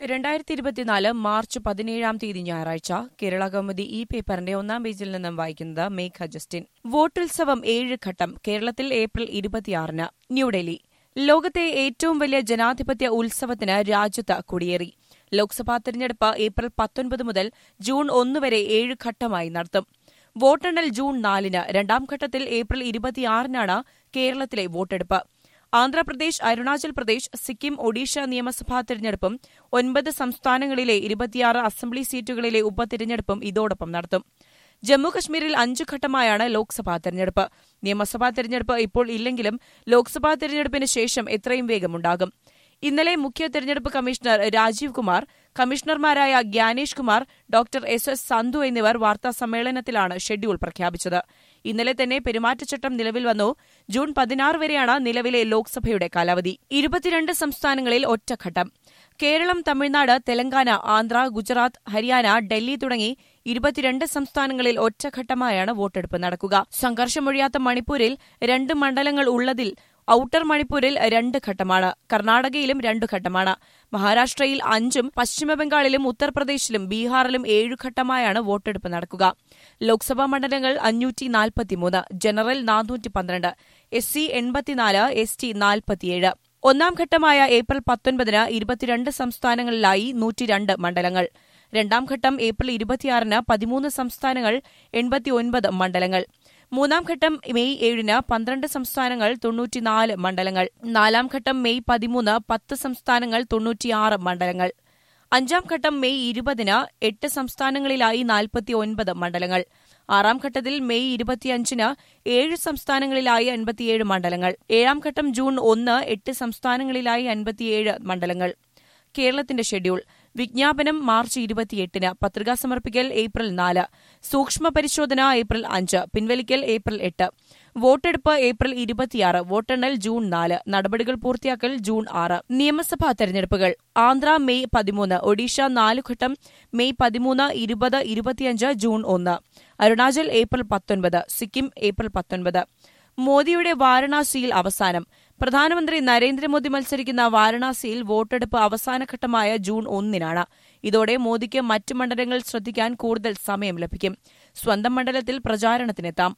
രണ്ടായിരത്തി ഇരുപത്തിനാല് മാർച്ച് പതിനേഴാം തീയതി ഞായറാഴ്ച കേരള കൗമുദി ഈ പേപ്പറിന്റെ ഒന്നാം പേജിൽ നിന്നും വായിക്കുന്നത് മേഘ ജസ്റ്റിൻ വോട്ടുത്സവം ഏഴ് ഘട്ടം കേരളത്തിൽ ഏപ്രിൽ ഇരുപത്തിയാറിന് ന്യൂഡൽഹി ലോകത്തെ ഏറ്റവും വലിയ ജനാധിപത്യ ഉത്സവത്തിന് രാജ്യത്ത് കൊടിയേറി ലോക്സഭാ തെരഞ്ഞെടുപ്പ് ഏപ്രിൽ പത്തൊൻപത് മുതൽ ജൂൺ ഒന്ന് വരെ ഏഴ് ഘട്ടമായി നടത്തും വോട്ടെണ്ണൽ ജൂൺ നാലിന് രണ്ടാം ഘട്ടത്തിൽ ഏപ്രിൽ ഇരുപത്തിയാറിനാണ് കേരളത്തിലെ വോട്ടെടുപ്പ് ആന്ധ്രാപ്രദേശ് അരുണാചൽ പ്രദേശ് സിക്കിം ഒഡീഷ നിയമസഭാ തെരഞ്ഞെടുപ്പും ഒൻപത് സംസ്ഥാനങ്ങളിലെ ഇരുപത്തിയാറ് അസംബ്ലി സീറ്റുകളിലെ ഉപതെരഞ്ഞെടുപ്പും ഇതോടൊപ്പം നടത്തും ജമ്മുകശ്മീരിൽ അഞ്ചു ഘട്ടമായാണ് ലോക്സഭാ തെരഞ്ഞെടുപ്പ് നിയമസഭാ തെരഞ്ഞെടുപ്പ് ഇപ്പോൾ ഇല്ലെങ്കിലും ലോക്സഭാ തെരഞ്ഞെടുപ്പിന് ശേഷം എത്രയും വേഗമുണ്ടാകും ഇന്നലെ മുഖ്യ തെരഞ്ഞെടുപ്പ് കമ്മീഷണർ രാജീവ് കുമാർ കമ്മീഷണർമാരായ Gyanesh Kumar doctor S S Sandhu എന്നിവർ വാർത്താ സമ്മേളനത്തിലാണ് ഷെഡ്യൂൾ പ്രഖ്യാപിച്ചത് ഇന്നലെ തന്നെ പെരുമാറ്റച്ചട്ടം നിലവിൽ വന്നു ജൂൺ പതിനാറ് വരെയാണ് നിലവിലെ ലോക്സഭയുടെ കാലാവധി ഇരുപത്തിരണ്ട് സംസ്ഥാനങ്ങളിൽ ഒറ്റഘട്ടം കേരളം തമിഴ്നാട് തെലങ്കാന ആന്ധ്ര ഗുജറാത്ത് ഹരിയാന ഡൽഹി തുടങ്ങി ഇരുപത്തിരണ്ട് സംസ്ഥാനങ്ങളിൽ ഒറ്റഘട്ടമായാണ് വോട്ടെടുപ്പ് നടക്കുക സംഘർഷമൊഴിയാത്ത മണിപ്പൂരിൽ രണ്ട് മണ്ഡലങ്ങൾ ഉള്ളതിൽ ഔട്ടർ മണിപ്പൂരിൽ രണ്ട് ഘട്ടമാണ് കർണാടകയിലും രണ്ടു ഘട്ടമാണ് മഹാരാഷ്ട്രയിൽ അഞ്ചും പശ്ചിമബംഗാളിലും ഉത്തർപ്രദേശിലും ബീഹാറിലും ഏഴു ഘട്ടമായാണ് വോട്ടെടുപ്പ് നടക്കുക ലോക്സഭാ മണ്ഡലങ്ങൾ അഞ്ഞൂറ്റി നാൽപ്പത്തിമൂന്ന് ജനറൽ നാനൂറ്റി പന്ത്രണ്ട് എസ് സി എൺപത്തിനാല് എസ് ടി നാൽപ്പത്തിയേഴ് ഒന്നാം ഘട്ടമായ ഏപ്രിൽ പത്തൊൻപതിന് ഇരുപത്തിരണ്ട് സംസ്ഥാനങ്ങളിലായി നൂറ്റിരണ്ട് മണ്ഡലങ്ങൾ രണ്ടാം ഘട്ടം ഏപ്രിൽ ഇരുപത്തിയാറിന് പതിമൂന്ന് സംസ്ഥാനങ്ങൾ എൺപത്തിയൊൻപത് മണ്ഡലങ്ങൾ മൂന്നാം ഘട്ടം മെയ് ഏഴിന് പന്ത്രണ്ട് സംസ്ഥാനങ്ങൾ തൊണ്ണൂറ്റിനാല് മണ്ഡലങ്ങൾ നാലാം ഘട്ടം മെയ് പതിമൂന്ന് പത്ത് സംസ്ഥാനങ്ങൾ തൊണ്ണൂറ്റിയാറ് മണ്ഡലങ്ങൾ അഞ്ചാം ഘട്ടം മെയ് ഇരുപതിന് എട്ട് സംസ്ഥാനങ്ങളിലായി നാൽപ്പത്തിയൊൻപത് മണ്ഡലങ്ങൾ ആറാം ഘട്ടത്തിൽ മെയ് ഇരുപത്തിയഞ്ചിന് ഏഴ് സംസ്ഥാനങ്ങളിലായി അൻപത്തിയേഴ് മണ്ഡലങ്ങൾ ഏഴാം ഘട്ടം ജൂൺ ഒന്ന് എട്ട് സംസ്ഥാനങ്ങളിലായി അൻപത്തിയേഴ് മണ്ഡലങ്ങൾ കേരളത്തിന്റെ ഷെഡ്യൂൾ വിജ്ഞാപനം മാർച്ച് ഇരുപത്തിയെട്ടിന് പത്രിക സമർപ്പിക്കൽ ഏപ്രിൽ നാല് സൂക്ഷ്മ പരിശോധന ഏപ്രിൽ അഞ്ച് പിൻവലിക്കൽ ഏപ്രിൽ എട്ട് വോട്ടെടുപ്പ് ഏപ്രിൽ ഇരുപത്തിയാറ് വോട്ടെണ്ണൽ ജൂൺ നാല് നടപടികൾ പൂർത്തിയാക്കൽ ജൂൺ ആറ് നിയമസഭാ തെരഞ്ഞെടുപ്പുകൾ ആന്ധ്ര മെയ് പതിമൂന്ന് ഒഡീഷ നാല് ഘട്ടം മെയ് പതിമൂന്ന് ഇരുപത് ഇരുപത്തിയഞ്ച് ജൂൺ ഒന്ന് അരുണാചൽ ഏപ്രിൽ പത്തൊൻപത് സിക്കിം ഏപ്രിൽ പത്തൊൻപത് മോദിയുടെ വാരണാസിയിൽ അവസാനം പ്രധാനമന്ത്രി നരേന്ദ്രമോദി മത്സരിക്കുന്ന വാരണാസിയിൽ വോട്ടെടുപ്പ് അവസാനഘട്ടമായ ജൂൺ ഒന്നിനാണ് ഇതോടെ മോദിക്ക് മറ്റ് മണ്ഡലങ്ങൾ ശ്രദ്ധിക്കാൻ കൂടുതൽ സമയം ലഭിക്കും സ്വന്തം മണ്ഡലത്തിൽ പ്രചാരണത്തിനെത്താം